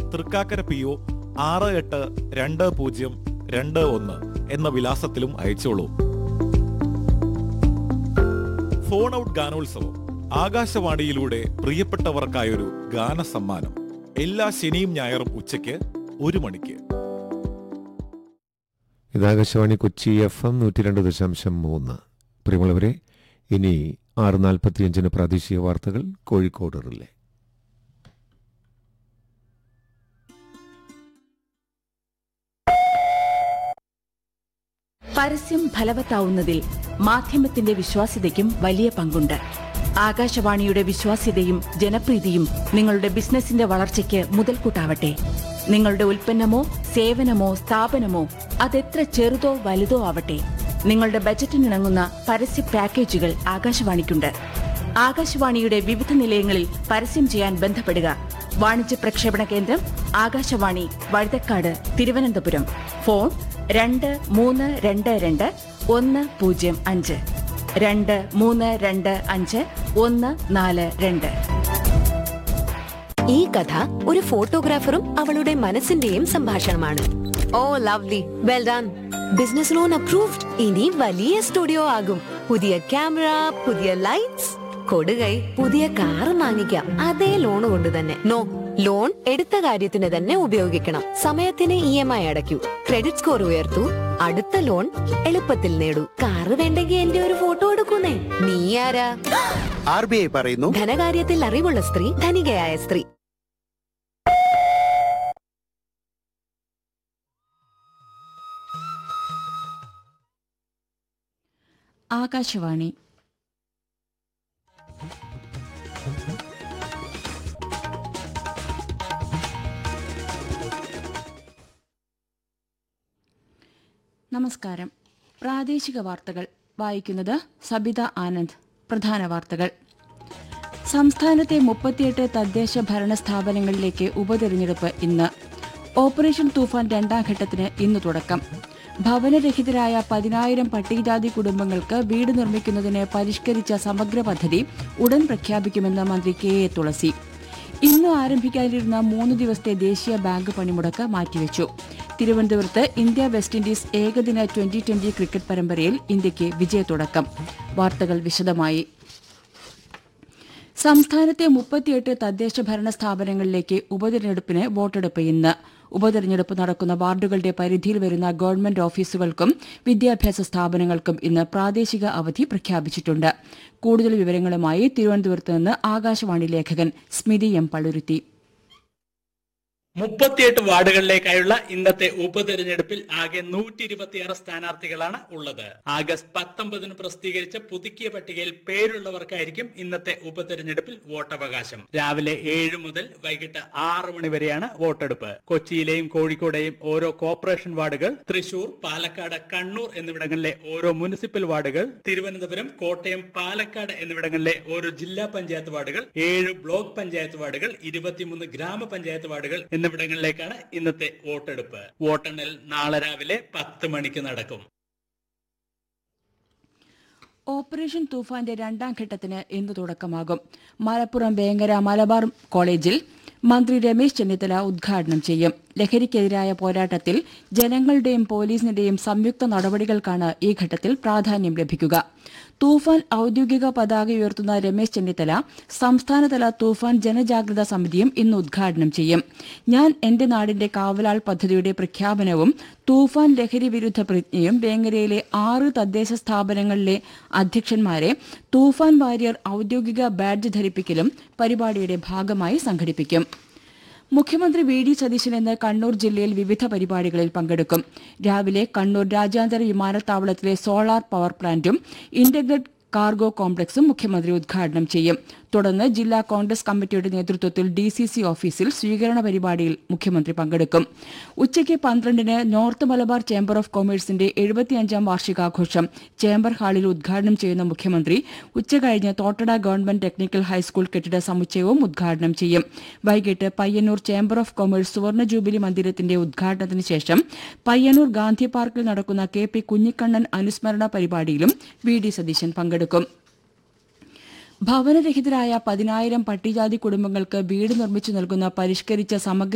Thrikkakara P O ആറ് എട്ട് രണ്ട് പൂജ്യം രണ്ട് ഒന്ന് എന്ന വിലാസത്തിലും അയച്ചോളൂ ഫോൺ ഔട്ട് ഗാനോത്സവം ആകാശവാണിയിലൂടെ പ്രിയപ്പെട്ടവർക്കായൊരു ഗാന സമ്മാനം എല്ലാ ശനിയും ഞായറും ഉച്ചയ്ക്ക് ഒരു മണിക്ക് ഇത് ആകാശവാണി കൊച്ചി എഫ് എം നൂറ്റി രണ്ട് ദശാംശം മൂന്ന് പ്രിയമുള്ളവരെ ഇനി ആറ് നാൽപ്പത്തിയഞ്ചിന് പ്രാദേശിക വാർത്തകൾ കോഴിക്കോട് റിലേ പരസ്യം ഫലവത്താവുന്നതിൽ മാധ്യമത്തിന്റെ വിശ്വാസ്യതയ്ക്കും വലിയ പങ്കുണ്ട് ആകാശവാണിയുടെ വിശ്വാസ്യതയും ജനപ്രീതിയും നിങ്ങളുടെ ബിസിനസിന്റെ വളർച്ചയ്ക്ക് മുതൽക്കൂട്ടാവട്ടെ നിങ്ങളുടെ ഉൽപ്പന്നമോ സേവനമോ സ്ഥാപനമോ അതെത്ര ചെറുതോ വലുതോ ആവട്ടെ നിങ്ങളുടെ ബജറ്റിനിണങ്ങുന്ന പരസ്യ പാക്കേജുകൾ ആകാശവാണിക്കുണ്ട് ആകാശവാണിയുടെ വിവിധ നിലയങ്ങളിൽ പരസ്യം ചെയ്യാൻ ബന്ധപ്പെടുക വാണിജ്യ പ്രക്ഷേപണ കേന്ദ്രം ആകാശവാണി വഴുതക്കാട് തിരുവനന്തപുരം ഫോൺ രണ്ട് മൂന്ന് രണ്ട് രണ്ട് ഒന്ന് പൂജ്യം അഞ്ച് രണ്ട് മൂന്ന് രണ്ട് അഞ്ച് ഒന്ന് നാല് രണ്ട് ഈ കഥ ഒരു ഫോട്ടോഗ്രാഫറും അവളുടെ മനസ്സിന്റെയും സംഭാഷണമാണ് oh lovely well done business loan approved ഇനി വലിയ സ്റ്റുഡിയോ ആകും പുതിയ ക്യാമറ പുതിയ ലൈറ്റ്സ് കൊടുകൈ പുതിയ കാർ വാങ്ങിക്കാം അതേ ലോൺ കൊണ്ട് തന്നെ നോ ലോൺ എടുത്ത കാര്യത്തിന് തന്നെ ഉപയോഗിക്കണം സമയത്തിന് ഇ എം ഐ അടയ്ക്കൂ ക്രെഡിറ്റ് സ്കോർ ഉയർത്തൂ അടുത്ത ലോൺ എളുപ്പത്തിൽ നേടൂ കാറ് വേണ്ടെങ്കിൽ എന്റെ ഒരു ഫോട്ടോ എടുക്കുന്നേ നീ ആരാ ആർ ബി ഐ പറയുന്നു ധനകാര്യത്തിൽ അറിവുള്ള സ്ത്രീ ധനികയായ സ്ത്രീ ആകാശവാണി നമസ്കാരം പ്രാദേശിക വാർത്തകൾ വായിക്കുന്നത് സബിത ആനന്ദ് പ്രധാന വാർത്തകൾ സംസ്ഥാനത്തെ മുപ്പത്തിയെട്ട് തദ്ദേശ ഭരണ സ്ഥാപനങ്ങളിലേക്ക് ഉപതെരഞ്ഞെടുപ്പ് ഇന്ന് ഓപ്പറേഷൻ തൂഫാൻ രണ്ടാം ഘട്ടത്തിന് ഇന്ന് തുടക്കം ഭവനരഹിതരായ പതിനായിരം പട്ടികജാതി കുടുംബങ്ങൾക്ക് വീട് നിർമ്മിക്കുന്നതിന് പരിഷ്കരിച്ച സമഗ്ര പദ്ധതി ഉടൻ പ്രഖ്യാപിക്കുമെന്ന് മന്ത്രി കെ എ തുളസി ഇന്ന് ആരംഭിക്കാനിരുന്ന മൂന്ന് ദിവസത്തെ ദേശീയ ബാങ്ക് പണിമുടക്ക് മാറ്റിവെച്ചു തിരുവനന്തപുരത്ത് ഇന്ത്യ വെസ്റ്റ് ഇൻഡീസ് ഏകദിന ട്വന്റി ട്വന്റി ക്രിക്കറ്റ് പരമ്പരയിൽ ഇന്ത്യയ്ക്ക് വിജയത്തുടക്കം വാർത്തകൾ വിശദമായി സംസ്ഥാനത്തെ മുപ്പത്തിയെട്ട് തദ്ദേശ ഭരണ സ്ഥാപനങ്ങളിലേക്ക് ഉപതെരഞ്ഞെടുപ്പിന് വോട്ടെടുപ്പ് ഇന്ന് ഉപതെരഞ്ഞെടുപ്പ് നടക്കുന്ന വാർഡുകളുടെ പരിധിയിൽ വരുന്ന ഗവൺമെന്റ് ഓഫീസുകൾക്കും വിദ്യാഭ്യാസ സ്ഥാപനങ്ങൾക്കും ഇന്ന് പ്രാദേശിക അവധി പ്രഖ്യാപിച്ചിട്ടുണ്ട് കൂടുതൽ വിവരങ്ങളുമായി തിരുവനന്തപുരത്ത് നിന്ന് ആകാശവാണി ലേഖകൻ സ്മിതി എം പളുരുത്തി മുപ്പത്തിയെട്ട് വാർഡുകളിലേക്കായുള്ള ഇന്നത്തെ ഉപതെരഞ്ഞെടുപ്പിൽ ആകെ നൂറ്റി ഇരുപത്തിയാറ് സ്ഥാനാർത്ഥികളാണ് ഉള്ളത് ആഗസ്റ്റ് പത്തൊമ്പതിന് പ്രസിദ്ധീകരിച്ച പുതുക്കിയ പട്ടികയിൽ പേരുള്ളവർക്കായിരിക്കും ഇന്നത്തെ ഉപതെരഞ്ഞെടുപ്പിൽ വോട്ടവകാശം രാവിലെ ഏഴ് മുതൽ വൈകിട്ട് ആറ് മണി വരെയാണ് വോട്ടെടുപ്പ് കൊച്ചിയിലെയും കോഴിക്കോടെയും ഓരോ കോർപ്പറേഷൻ വാർഡുകൾ തൃശൂർ പാലക്കാട് കണ്ണൂർ എന്നിവിടങ്ങളിലെ ഓരോ മുനിസിപ്പൽ വാർഡുകൾ തിരുവനന്തപുരം കോട്ടയം പാലക്കാട് എന്നിവിടങ്ങളിലെ ഓരോ ജില്ലാ പഞ്ചായത്ത് വാർഡുകൾ ഏഴ് ബ്ലോക്ക് പഞ്ചായത്ത് വാർഡുകൾ ഇരുപത്തിമൂന്ന് ഗ്രാമപഞ്ചായത്ത് വാർഡുകൾ എന്നിവിടങ്ങളിലേക്കാണ് ഇന്നത്തെ വോട്ടെടുപ്പ് വോട്ടെണ്ണൽ നാളെ രാവിലെ പത്ത് മണിക്ക് നടക്കും ഓപ്പറേഷൻ തൂഫാന്റെ രണ്ടാം ഘട്ടത്തിന് ഇന്ന് തുടക്കമാകും മലപ്പുറം വേങ്ങര മലബാർ കോളേജിൽ മന്ത്രി രമേശ് ചെന്നിത്തല ഉദ്ഘാടനം ചെയ്യും ലഹരിക്കെതിരായ പോരാട്ടത്തിൽ ജനങ്ങളുടെയും പോലീസിന്റെയും സംയുക്ത നടപടികൾക്കാണ് ഈ ഘട്ടത്തിൽ പ്രാധാന്യം ലഭിക്കുക തൂഫാൻ ഔദ്യോഗിക പതാക ഉയർത്തുന്ന രമേശ് ചെന്നിത്തല സംസ്ഥാനതല തൂഫാൻ ജനജാഗ്രതാ സമിതിയും ഇന്ന് ഉദ്ഘാടനം ചെയ്യും ഞാൻ എന്റെ നാടിന്റെ കാവലാൾ പദ്ധതിയുടെ പ്രഖ്യാപനവും തൂഫാൻ ലഹരി വിരുദ്ധ പ്രതിജ്ഞയും വേങ്ങരയിലെ ആറ് തദ്ദേശ സ്ഥാപനങ്ങളിലെ അധ്യക്ഷന്മാരെ തൂഫാൻ വാരിയർ ഔദ്യോഗിക ബാഡ്ജ് ധരിപ്പിക്കലും പരിപാടിയുടെ ഭാഗമായി സംഘടിപ്പിക്കും മുഖ്യമന്ത്രി വി ഡി സതീശൻ ഇന്ന് കണ്ണൂർ ജില്ലയിൽ വിവിധ പരിപാടികളിൽ പങ്കെടുക്കും രാവിലെ കണ്ണൂർ രാജ്യാന്തര വിമാനത്താവളത്തിലെ സോളാർ പവർ പ്ലാന്റും ഇന്റഗ്രേറ്റ് കാർഗോ കോംപ്ലക്സും മുഖ്യമന്ത്രി ഉദ്ഘാടനം ചെയ്യും തുടർന്ന് ജില്ലാ കോൺഗ്രസ് കമ്മിറ്റിയുടെ നേതൃത്വത്തിൽ ഡി സി സി ഓഫീസിൽ സ്വീകരണ പരിപാടിയിൽ മുഖ്യമന്ത്രി പങ്കെടുക്കും ഉച്ചയ്ക്ക് പന്ത്രണ്ടിന് നോർത്ത് മലബാർ ചേംബർ ഓഫ് കൊമേഴ്സിന്റെ എഴുപത്തിയഞ്ചാം വാർഷികാഘോഷം ചേംബർ ഹാളിൽ ഉദ്ഘാടനം ചെയ്യുന്ന മുഖ്യമന്ത്രി ഉച്ചകഴിഞ്ഞ് തോട്ടട ഗവൺമെന്റ് ടെക്നിക്കൽ ഹൈസ്കൂൾ കെട്ടിട സമുച്ചയവും ഉദ്ഘാടനം ചെയ്യും വൈകിട്ട് പയ്യന്നൂർ ചേംബർ ഓഫ് കൊമേഴ്സ് സുവർണ ജൂബിലി മന്ദിരത്തിന്റെ ഉദ്ഘാടനത്തിന് ശേഷം പയ്യന്നൂർ ഗാന്ധി പാർക്കിൽ നടക്കുന്ന കെ പി കുഞ്ഞിക്കണ്ണൻ അനുസ്മരണ പരിപാടിയിലും വി ഡി സതീശൻ പങ്കെടുക്കും ഭവനരഹിതരായ പതിനായിരം പട്ടികജാതി കുടുംബങ്ങൾക്ക് വീട് നിർമ്മിച്ചു നൽകുന്ന പരിഷ്കരിച്ച സമഗ്ര